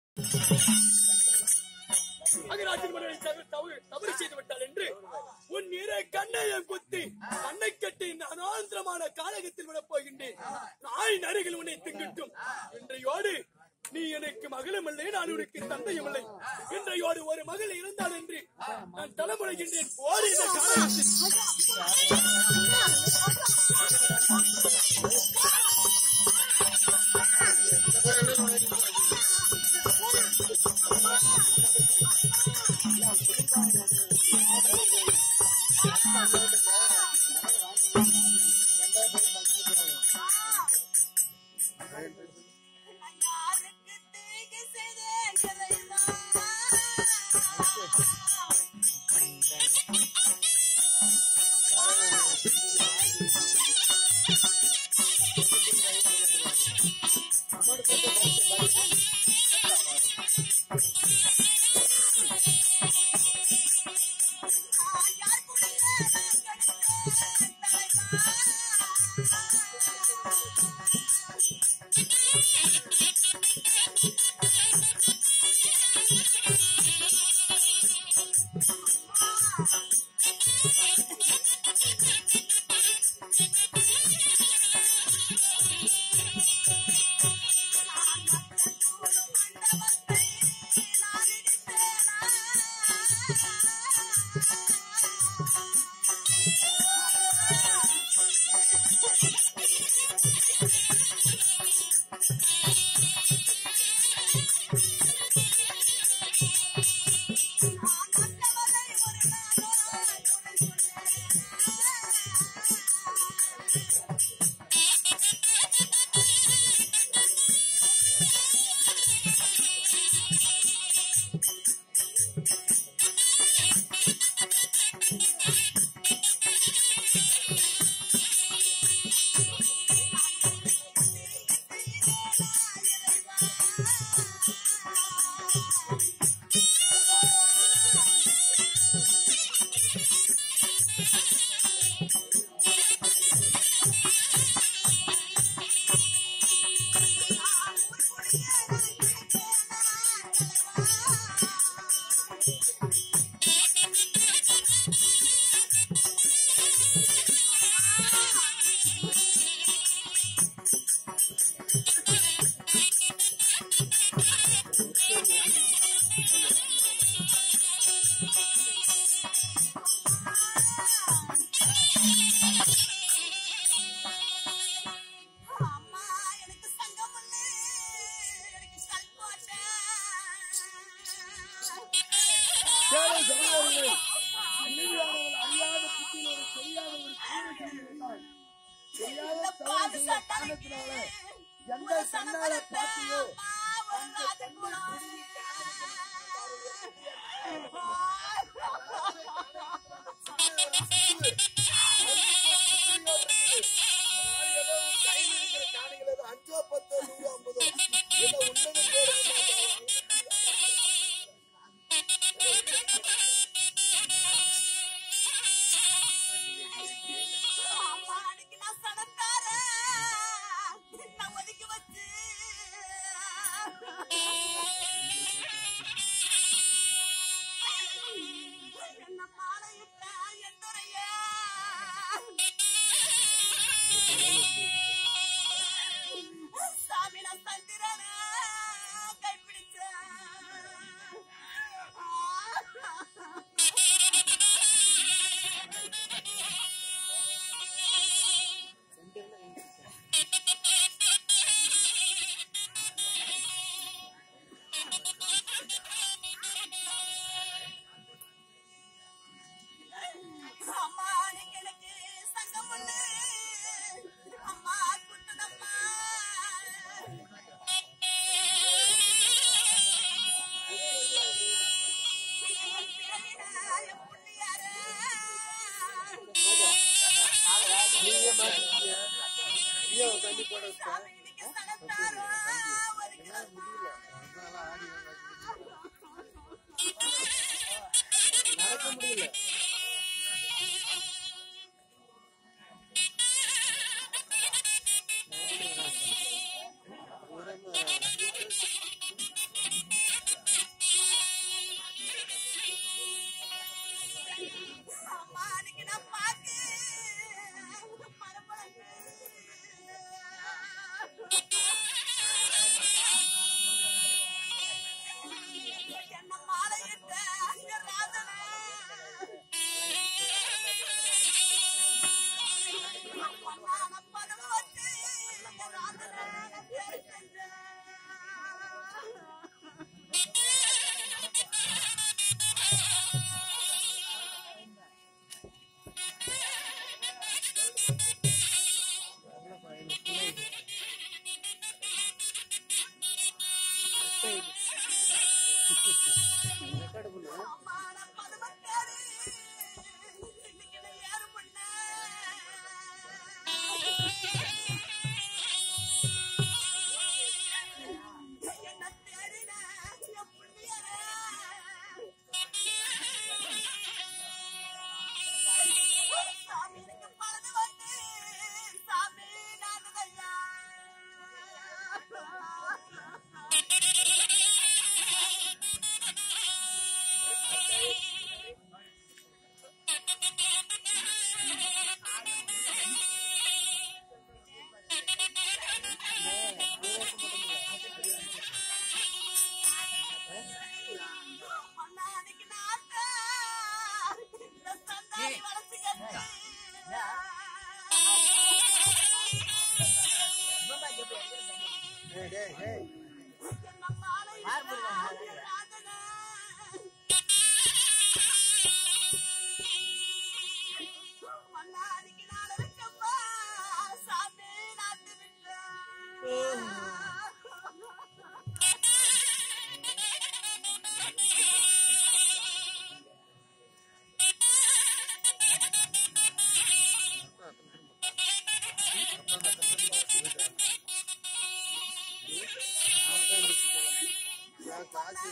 அகராஜன் மனைவி தவறு தவறு- தவறு செய்து விட்டாள் என்று உன் இரு கண்ணையை குத்தி கண்ணை கட்டி இந்த அனாந்திரமான காலகத்தில் விடப் போகின்றேன் நாய் நரிகள் உன்னை திங்கிட்டும் இன்றையோடு நீ எனக்கு மகளும் இல்லை நான் உனக்கு தந்தையும் இல்லை இன்றையோடு ஒரு மகள் இருந்தால் என்று நான் தலைமுறைகின்றேன் போர் இந்த காலகத்தில் யாருக்கு தீங்கு செய்தேன் இறைவா? நான் யார் குடியே கெடுத்தேன் தலைவா? அம்மா எனக்கு சங்கம் இல்லை எனக்கு கல்போட்டை சேவை சகோதரர்களே, அந்நியரானவள் அறியாத புத்தியில் ஒரு தெரியாத ஒரு கூறு செய்திருந்தாள். தெரியாத தவறு செய்த காரணத்தினால எந்த கண்ணால பார்த்தியோ அந்த கண்ணை பிடுங்கி அதனால ஏதோ உன் கையில் இருக்கிற காணிகள் ஏதோ அஞ்சோ பத்தோ நூறோ ஐம்பதோ ஏதோ உன்னதம் போடுங்க அம்மா அன்னைக்கு நான் சடங்காரன். நான் ஒதுக்கி வச்சு என்ன மாலையிட்ட என்னுடைய சாமி நான் சந்திரன அம்மா நீங்க எனக்கு சங்கம் ஒண்ணு அம்மா குட்டுதம்மா நீங்க மாட்டீங்க ஐயோ தண்ணி போட வச்சேன் நடக்க முடியல அம்மான பதுமத்தாரு இன்னைக்கு நான் யாரு பண்ண என்ன தேடின என் புண்ணியரே சாமி எனக்கு பலது வந்து சாமி நானுதையா மண்ணாடிக்கு நாத்தா இந்த சந்தாடி வளர்த்துக்கட்டு டேய், டேய், டேய். நான் காசு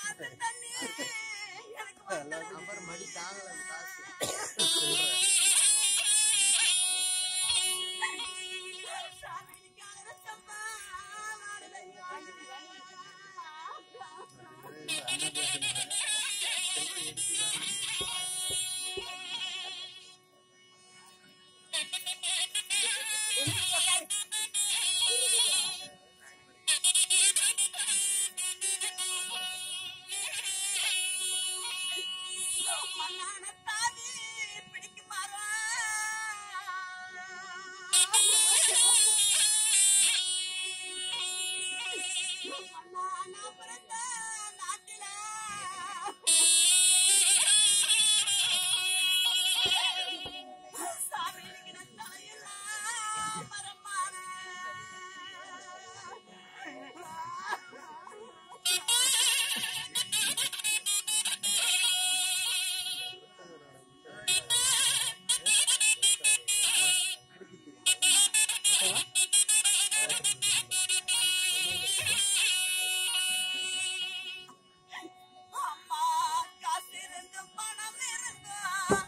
அப்புறம் மடி தாங்கல அந்த காசு அம்மா காசு இருந்து பணம் இருந்தா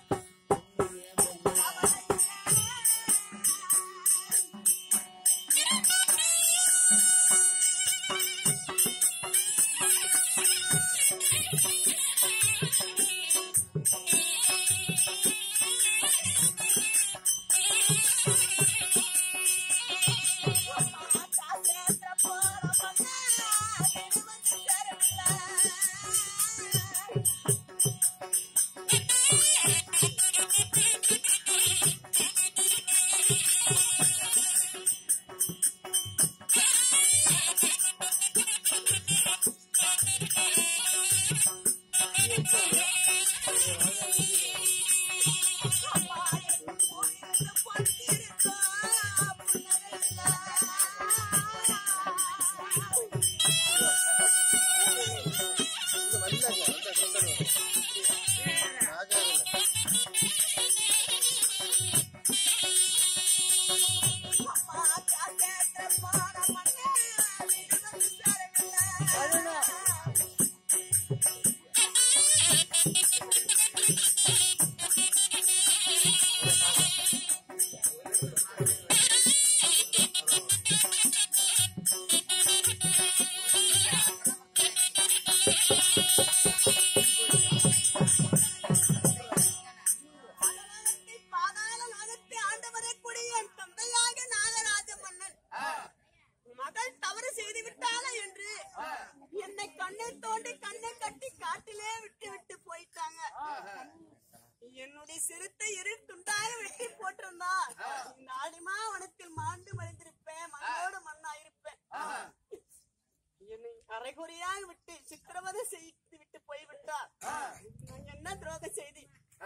இந்த வந்தாங்க வந்த கொண்டு ராஜா பாதாள நாகத்தை ஆண்டவரே கூடிய என் தந்தையாக நாகராஜ மன்னன் மகள் தவறு செய்து விட்டாளா என்று என்னை கண்ணை தோண்டி கண்ணை கட்டி காட்டிலே விட்டு விட்டு போயிட்டாங்க என்னுடைய சிறுத்தை இரு துண்டாக வெட்டி போட்டிருந்தா இந்த ஆடிமாவனத்தில் மாண்டு மறைந்திருப்பேன் மண்ணோடு மண்ணா இருப்பேன் என்னை அரைகுறையாக விட்டு சித்திரவதை செய்து விட்டு போய்விட்டார் நான் என்ன துரோக செய்தி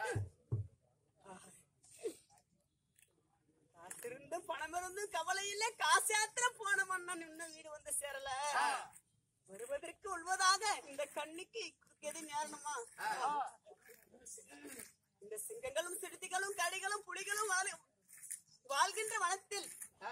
காத்திருந்து பணம் இருந்து கவலை இல்ல காசு யாத்திர போன மன்னன் இன்னும் வீடு வந்து சேரல வருவதற்கு நிச்சயமாக இந்த கண்ணிக்கு எது நேரணுமா இந்த சிங்கங்களும் சிறுத்தைகளும் கடிகளும் புலிகளும் வாழ- வாழ்கின்ற வனத்தில்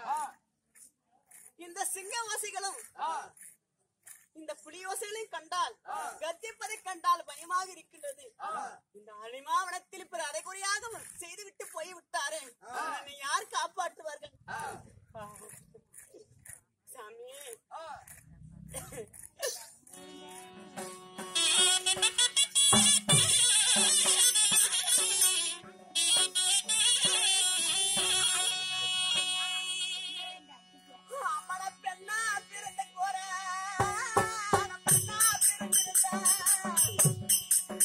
இந்த சிங்க ஓசைகளும் இந்த புலியோசைகளையும் கண்டால் கர்ஜிப்பதை கண்டால் பயமாக இருக்கின்றது இந்த அனிமாவனத்தில் பிற அரைகுறையாக செய்துவிட்டு போய் விட்டாரே என்னை யார் காப்பாற்றுவார்கள் சாமி அம்மன பெண்ணா பிறந்த கோர பெண்ணா பிறந்திருந்த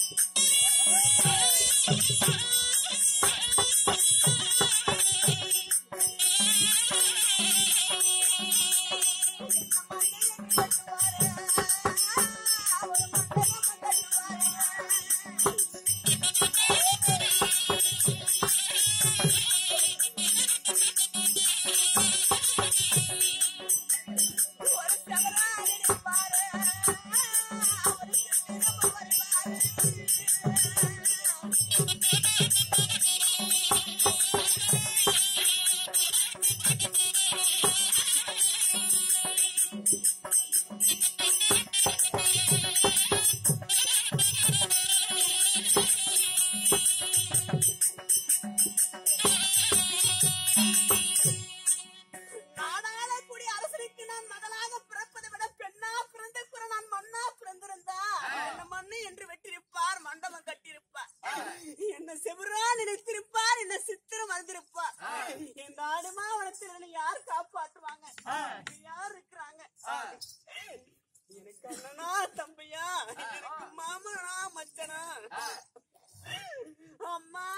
ஒரு செவரால் இருப்பாரு ஒரு சித்திரம் வருவாரு நாடாள கூடிய அரசனுக்கு நான் மகளாக பிறப்பதை விட பெண்ணா பிறந்த கூட நான் மண்ணா பிறந்திருந்தா என்ன மண்ணு என்று வெட்டிருப்பார் மண்டபம் கட்டியிருப்பார் என்ன செவரா நினைத்திருப்பார் என்ன சித்திரம் அறிந்திருப்பார் இந்த ஆடுமா அவனத்தில் என்னை யார் காப்பாற்றுவாங்க இங்க யார் இருக்கிறாங்க எனக்கு அண்ணனா தம்பியா எனக்கு மாமனா மச்சனா அம்மா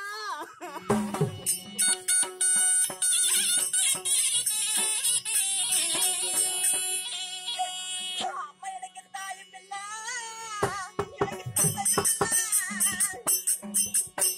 அம்மா எனக்கு தாயும் இல்ல எனக்கு தந்தையும் இல்ல